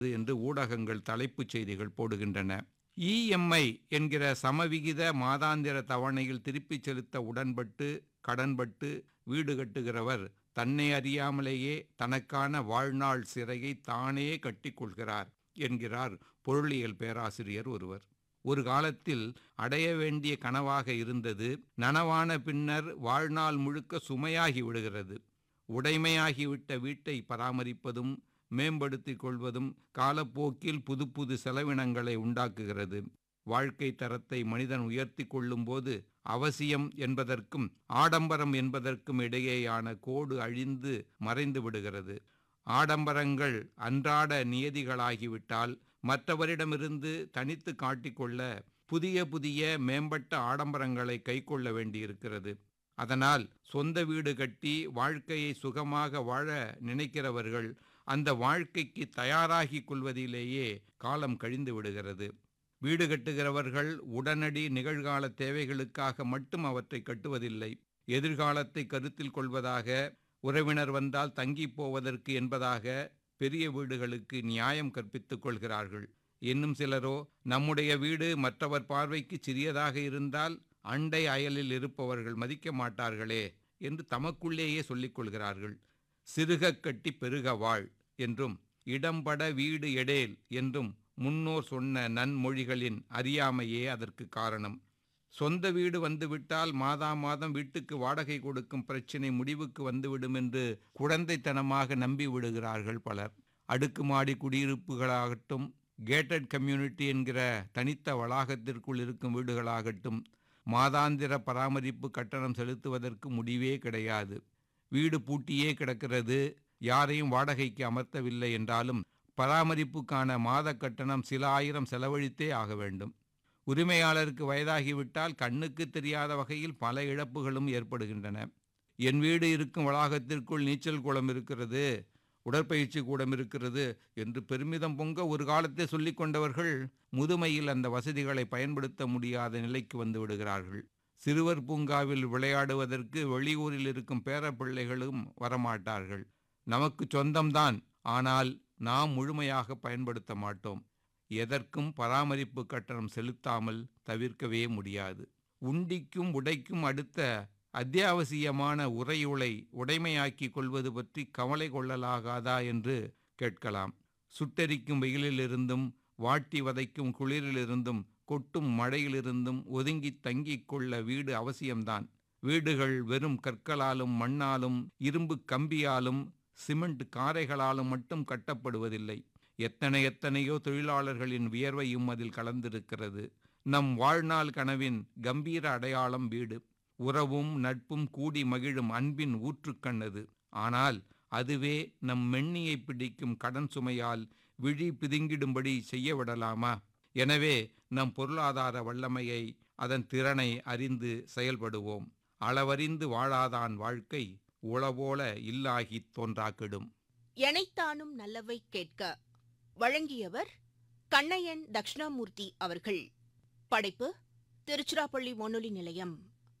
என்று ஊடகங்கள் தலைப்புச் செய்திகள் போடுகின்றன இஎம்ஐ என்கிற சமவிகித மாதாந்திர தவணையில் திருப்பிச் செலுத்த உடன்பட்டு கடன்பட்டு வீடு கட்டுகிறவர் தன்னை அறியாமலேயே தனக்கான வாழ்நாள் சிறையை தானே கட்டிக்கொள்கிறார் என்கிறார் பொருளியல் பேராசிரியர் ஒருவர் ஒரு காலத்தில் அடைய வேண்டிய கனவாக இருந்தது நனவான பின்னர் வாழ்நாள் முழுக்க சுமையாகி விடுகிறது உடைமையாகிவிட்ட வீட்டை பராமரிப்பதும் மேம்படுத்திக் கொள்வதும் காலப்போக்கில் புது புது செலவினங்களை உண்டாக்குகிறது வாழ்க்கை தரத்தை மனிதன் உயர்த்தி கொள்ளும்போது அவசியம் என்பதற்கும் ஆடம்பரம் என்பதற்கும் இடையேயான கோடு அழிந்து மறைந்து விடுகிறது ஆடம்பரங்கள் அன்றாட நியதிகளாகிவிட்டால் மற்றவரிடமிருந்து தனித்து காட்டிக்கொள்ள புதிய புதிய மேம்பட்ட ஆடம்பரங்களை கைக்கொள்ள வேண்டியிருக்கிறது அதனால் சொந்த வீடு கட்டி வாழ்க்கையை சுகமாக வாழ நினைக்கிறவர்கள் அந்த வாழ்க்கைக்கு தயாராகிக் கொள்வதிலேயே காலம் கழிந்து விடுகிறது வீடு கட்டுகிறவர்கள் உடனடி நிகழ்கால தேவைகளுக்காக மட்டும் அவற்றை கட்டுவதில்லை எதிர்காலத்தை கருத்தில் கொள்வதாக உறவினர் வந்தால் தங்கி போவதற்கு என்பதாக பெரிய வீடுகளுக்கு நியாயம் கற்பித்துக் கொள்கிறார்கள் இன்னும் சிலரோ நம்முடைய வீடு மற்றவர் பார்வைக்கு சிறியதாக இருந்தால் அண்டை அயலில் இருப்பவர்கள் மதிக்க மாட்டார்களே என்று தமக்குள்ளேயே சொல்லிக் கொள்கிறார்கள் சிறுகக் கட்டி பெருக வாழ் என்றும் இடம்பட வீடு எடேல் என்றும் முன்னோர் சொன்ன நன்மொழிகளின் அறியாமையே அதற்கு காரணம் சொந்த வீடு வந்துவிட்டால் மாதா மாதம் வீட்டுக்கு வாடகை கொடுக்கும் பிரச்சினை முடிவுக்கு வந்துவிடும் என்று குழந்தைத்தனமாக நம்பி விடுகிறார்கள் பலர் அடுக்குமாடி குடியிருப்புகளாகட்டும் கேட்டட் கம்யூனிட்டி என்கிற தனித்த வளாகத்திற்குள் இருக்கும் வீடுகளாகட்டும் மாதாந்திர பராமரிப்பு கட்டணம் செலுத்துவதற்கு முடிவே கிடையாது வீடு பூட்டியே கிடக்கிறது யாரையும் வாடகைக்கு அமர்த்தவில்லை என்றாலும் பராமரிப்புக்கான மாத கட்டணம் சில ஆயிரம் செலவழித்தே ஆக வேண்டும் உரிமையாளருக்கு வயதாகிவிட்டால் கண்ணுக்கு தெரியாத வகையில் பல இழப்புகளும் ஏற்படுகின்றன என் வீடு இருக்கும் வளாகத்திற்குள் நீச்சல் குளம் இருக்கிறது உடற்பயிற்சி கூடம் இருக்கிறது என்று பெருமிதம் பொங்க ஒரு காலத்தை சொல்லிக் கொண்டவர்கள் முதுமையில் அந்த வசதிகளை பயன்படுத்த முடியாத நிலைக்கு வந்து விடுகிறார்கள் சிறுவர் பூங்காவில் விளையாடுவதற்கு வெளியூரில் இருக்கும் பேரப்பிள்ளைகளும் வரமாட்டார்கள் நமக்கு சொந்தம்தான் ஆனால் நாம் முழுமையாக பயன்படுத்த மாட்டோம் எதற்கும் பராமரிப்பு கட்டணம் செலுத்தாமல் தவிர்க்கவே முடியாது உண்டிக்கும் உடைக்கும் அடுத்த அத்தியாவசியமான உரையுளை உடைமையாக்கி கொள்வது பற்றி கவலை கொள்ளலாகாதா என்று கேட்கலாம் சுட்டெரிக்கும் வெயிலிலிருந்தும் வாட்டி வதைக்கும் குளிரிலிருந்தும் கொட்டும் மழையிலிருந்தும் ஒதுங்கி தங்கிக் கொள்ள வீடு அவசியம்தான் வீடுகள் வெறும் கற்களாலும் மண்ணாலும் இரும்பு கம்பியாலும் சிமெண்ட் காரைகளாலும் மட்டும் கட்டப்படுவதில்லை எத்தனை எத்தனையோ தொழிலாளர்களின் வியர்வையும் அதில் கலந்திருக்கிறது நம் வாழ்நாள் கனவின் கம்பீர அடையாளம் வீடு உறவும் நட்பும் கூடி மகிழும் அன்பின் ஊற்றுக்கண்ணது ஆனால் அதுவே நம் மென்னியை பிடிக்கும் கடன் சுமையால் விழி பிதுங்கிடும்படி செய்ய விடலாமா எனவே நம் பொருளாதார வல்லமையை அதன் திறனை அறிந்து செயல்படுவோம் அளவறிந்து வாழாதான் வாழ்க்கை உளவோல இல்லாகித் தோன்றாக்கிடும் எனைத்தானும் நல்லவை கேட்க வழங்கியவர் கண்ணையன் தக்ஷணாமூர்த்தி அவர்கள் படைப்பு திருச்சிராப்பள்ளி வானொலி நிலையம்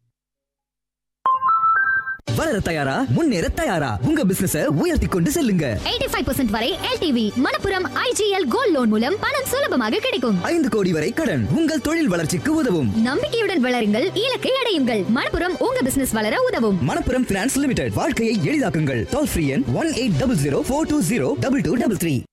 வளர தயாரா முன்னேற தயாரா உங்க பிசினஸ உயர்த்தி கொண்டு செல்லுங்க 85% வரை LTV Manappuram IGL gold loan மூலம் பணம் சுலபமாக கிடைக்கும் ஐந்து கோடி வரை கடன் உங்கள் தொழில் வளர்ச்சிக்கு உதவும் நம்பிக்கையுடன் வளருங்கள் இலக்கை அடையுங்கள் மணப்புரம் உங்க பிசினஸ் வளர உதவும் மணப்புரம் பினான்ஸ் லிமிடெட் வாழ்க்கையை எளிதாக்குங்கள் டோல் ஃப்ரீ எண் one eight double zero four two zero double two double three